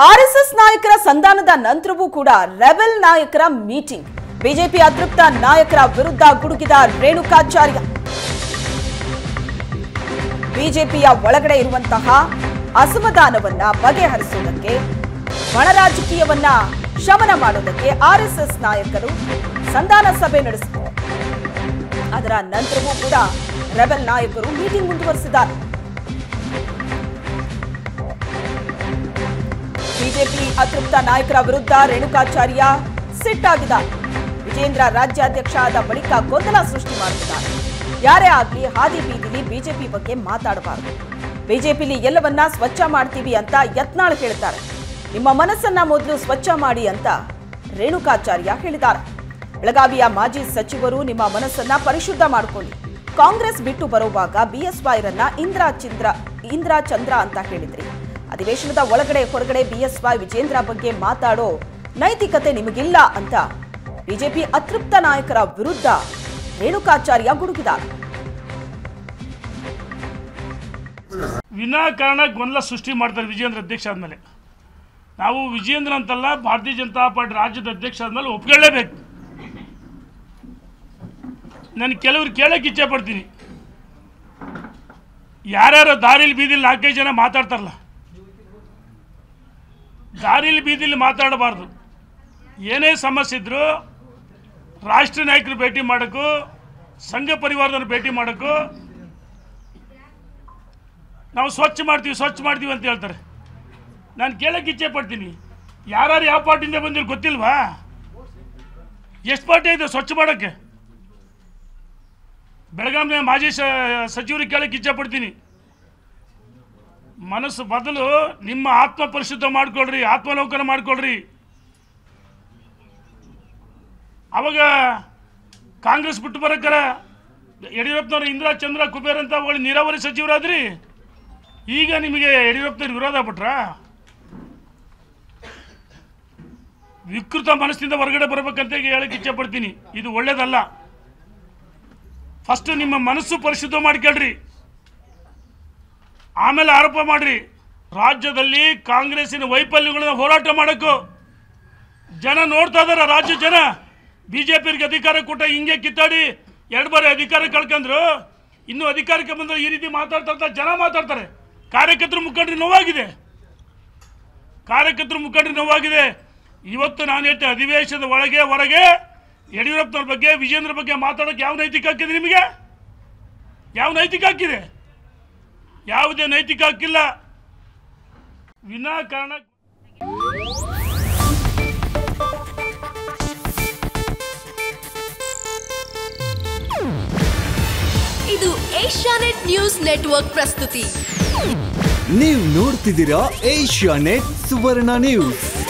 RSS ನಾಯಕರ ಸಂಧಾನದ ನಂತರವೂ ಕೂಡ ರೆಬೆಲ್ ನಾಯಕರ ಮೀಟಿಂಗ್ ಬಿಜೆಪಿ ಅತೃಪ್ತ ನಾಯಕರ ವಿರುದ್ಧ ಗುಡುಗಿದ ರೇಣುಕಾಚಾರ್ಯ ಬಿಜೆಪಿಯ ಒಳಗಡೆ ಇರುವಂತಹ ಅಸಮಾಧಾನವನ್ನ ಬಗೆಹರಿಸುವುದಕ್ಕೆ ಒಣ ರಾಜಕೀಯವನ್ನ ಶಮನ ಮಾಡುವುದಕ್ಕೆ ಆರ್ಎಸ್ಎಸ್ ನಾಯಕರು ಸಂಧಾನ ಸಭೆ ನಡೆಸಿದರು ಅದರ ನಂತರವೂ ಕೂಡ ರೆಬೆಲ್ ನಾಯಕರು ಮೀಟಿಂಗ್ ಮುಂದುವರೆಸಿದ್ದಾರೆ ಬಿಜೆಪಿ ಅತೃಪ್ತ ನಾಯಕರ ವಿರುದ್ಧ ರೇಣುಕಾಚಾರ್ಯ ಸಿಟ್ಟಾಗಿದ್ದಾರೆ ವಿಜೇಂದ್ರ ರಾಜ್ಯಾಧ್ಯಕ್ಷ ಆದ ಬಳಿಕ ಗೊಂದಲ ಸೃಷ್ಟಿ ಮಾಡುತ್ತಿದ್ದಾರೆ ಯಾರೇ ಆಗ್ಲಿ ಹಾದಿ ಬೀದಿಲಿ ಬಿಜೆಪಿ ಬಗ್ಗೆ ಮಾತಾಡಬಾರದು ಬಿಜೆಪಿಲಿ ಎಲ್ಲವನ್ನ ಸ್ವಚ್ಛ ಮಾಡ್ತೀವಿ ಅಂತ ಯತ್ನಾಳ್ ಹೇಳ್ತಾರೆ ನಿಮ್ಮ ಮನಸ್ಸನ್ನ ಮೊದಲು ಸ್ವಚ್ಛ ಮಾಡಿ ಅಂತ ರೇಣುಕಾಚಾರ್ಯ ಹೇಳಿದ್ದಾರೆ ಬೆಳಗಾವಿಯ ಮಾಜಿ ಸಚಿವರು ನಿಮ್ಮ ಮನಸ್ಸನ್ನ ಪರಿಶುದ್ಧ ಮಾಡಿಕೊಳ್ಳಿ ಕಾಂಗ್ರೆಸ್ ಬಿಟ್ಟು ಬರುವಾಗ ಬಿಎಸ್ವೈರನ್ನ ಇಂದ್ರಾ ಚಂದ್ರ ಇಂದ್ರಾ ಚಂದ್ರ ಅಂತ ಹೇಳಿದ್ರಿ ಅಧಿವೇಶನದ ಒಳಗಡೆ ಹೊರಗಡೆ ಬಿಎಸ್ವೈ ವಿಜೇಂದ್ರ ಬಗ್ಗೆ ಮಾತಾಡೋ ನೈತಿಕತೆ ನಿಮಗಿಲ್ಲ ಅಂತ ಬಿಜೆಪಿ ಅತೃಪ್ತ ನಾಯಕರ ವಿರುದ್ಧ ರೇಣುಕಾಚಾರ್ಯ ಗುಡುಗಿದ್ದಾರೆ ವಿನಾಕಾರಣ ಗೊಂದಲ ಸೃಷ್ಟಿ ಮಾಡ್ತಾರೆ ವಿಜೇಂದ್ರ ಅಧ್ಯಕ್ಷ ಆದಮೇಲೆ ನಾವು ವಿಜೇಂದ್ರ ಅಂತಲ್ಲ ಭಾರತೀಯ ಜನತಾ ಪಾರ್ಟಿ ರಾಜ್ಯದ ಅಧ್ಯಕ್ಷ ಆದಮೇಲೆ ಒಪ್ಕೊಳ್ಳೇಬೇಕು ನಾನು ಕೆಲವ್ರು ಕೇಳಕ್ಕೆ ಇಚ್ಛೆ ಪಡ್ತೀನಿ ಯಾರ್ಯಾರು ದಾರಿಲಿ ಬೀದಿಲಿ ನಾಲ್ಕೈದು ಜನ ಮಾತಾಡ್ತಾರಲ್ಲ ದಾರಿಲಿ ಬೀದಿಲಿ ಮಾತಾಡಬಾರ್ದು ಏನೇ ಸಮಸ್ಯೆ ಇದ್ದರೂ ರಾಷ್ಟ್ರೀಯ ನಾಯಕರು ಭೇಟಿ ಮಾಡೋಕ್ಕೂ ಸಂಘ ಪರಿವಾರದವ್ರು ಭೇಟಿ ಮಾಡೋಕ್ಕೂ ನಾವು ಸ್ವಚ್ಛ ಮಾಡ್ತೀವಿ ಸ್ವಚ್ಛ ಮಾಡ್ತೀವಿ ಅಂತ ಹೇಳ್ತಾರೆ ನಾನು ಕೇಳಕ್ಕೆ ಇಚ್ಛೆ ಪಡ್ತೀನಿ ಯಾರು ಯಾವ ಪಾರ್ಟಿಯಿಂದ ಬಂದಿರೋ ಗೊತ್ತಿಲ್ವಾ ಎಷ್ಟು ಪಾರ್ಟಿ ಇದೆ ಸ್ವಚ್ಛ ಮಾಡೋಕ್ಕೆ ಬೆಳಗಾವಿನ ಮಾಜಿ ಸ ಸಚಿವರಿಗೆ ಕೇಳಕ್ಕೆ ಇಚ್ಛೆ ಪಡ್ತೀನಿ ಮನಸ್ಸು ಬದಲು ನಿಮ್ಮ ಆತ್ಮ ಪರಿಶುದ್ಧ ಮಾಡ್ಕೊಳ್ರಿ ಆತ್ಮಲೋಕನ ಮಾಡ್ಕೊಳ್ರಿ ಅವಾಗ ಕಾಂಗ್ರೆಸ್ ಬಿಟ್ಟು ಬರೋಕ್ಕರ ಯಡಿಯೂರಪ್ಪನವ್ರು ಇಂದಿರಾ ಚಂದ್ರ ಕುಬೇರ್ ಅಂತ ಒಳ್ಳೆ ನೀರಾವರಿ ಸಚಿವರಾದ್ರಿ ಈಗ ನಿಮಗೆ ಯಡಿಯೂರಪ್ಪನವ್ರು ವಿರೋಧ ಬಿಟ್ರಾ ವಿಕೃತ ಮನಸ್ಸಿನಿಂದ ಹೊರಗಡೆ ಬರಬೇಕಂತ ಈಗ ಹೇಳಕ್ಕೆ ಇಚ್ಛೆ ಪಡ್ತೀನಿ ಇದು ಒಳ್ಳೇದಲ್ಲ ಫಸ್ಟ್ ನಿಮ್ಮ ಮನಸ್ಸು ಪರಿಶುದ್ಧ ಮಾಡ್ಕೊಳ್ರಿ ಆಮೇಲೆ ಆರೋಪ ಮಾಡ್ರಿ ರಾಜ್ಯದಲ್ಲಿ ಕಾಂಗ್ರೆಸ್ಸಿನ ವೈಫಲ್ಯಗಳನ್ನ ಹೋರಾಟ ಮಾಡೋಕ್ಕೂ ಜನ ನೋಡ್ತಾ ಇದಾರೆ ರಾಜ್ಯ ಜನ ಬಿ ಜೆ ಪಿಗೆ ಅಧಿಕಾರ ಕೊಟ್ಟ ಹಿಂಗೆ ಕಿತ್ತಾಡಿ ಎರಡು ಬಾರಿ ಅಧಿಕಾರ ಕಳ್ಕೊಂಡ್ರು ಇನ್ನೂ ಅಧಿಕಾರಕ್ಕೆ ಬಂದರೆ ಈ ರೀತಿ ಮಾತಾಡ್ತಾ ಅಂತ ಜನ ಮಾತಾಡ್ತಾರೆ ಕಾರ್ಯಕರ್ತರು ಮುಖಂಡರು ನೋವಾಗಿದೆ ಕಾರ್ಯಕರ್ತರು ಮುಖಂಡರು ನೋವಾಗಿದೆ ಇವತ್ತು ನಾನು ಹೇಳ್ತೆ ಅಧಿವೇಶನದ ಒಳಗೆ ಹೊರಗೆ ಯಡಿಯೂರಪ್ಪನವ್ರ ಬಗ್ಗೆ ವಿಜೇಂದ್ರ ಬಗ್ಗೆ ಮಾತಾಡೋಕ್ಕೆ ಯಾವ ನೈತಿಕ ಹಾಕಿದೆ ನಿಮಗೆ ಯಾವ ನೈತಿಕ ಹಾಕಿದೆ ಯಾವುದೇ ನೈತಿಕ ಹಕ್ಕಿಲ್ಲ ವಿನಾಕಾರಣ ಇದು ಏಷ್ಯಾನೆಟ್ ನ್ಯೂಸ್ ನೆಟ್ವರ್ಕ್ ಪ್ರಸ್ತುತಿ ನೀವು ನೋಡ್ತಿದ್ದೀರಾ ಏಷ್ಯಾ ನೆಟ್ ಸುವರ್ಣ ನ್ಯೂಸ್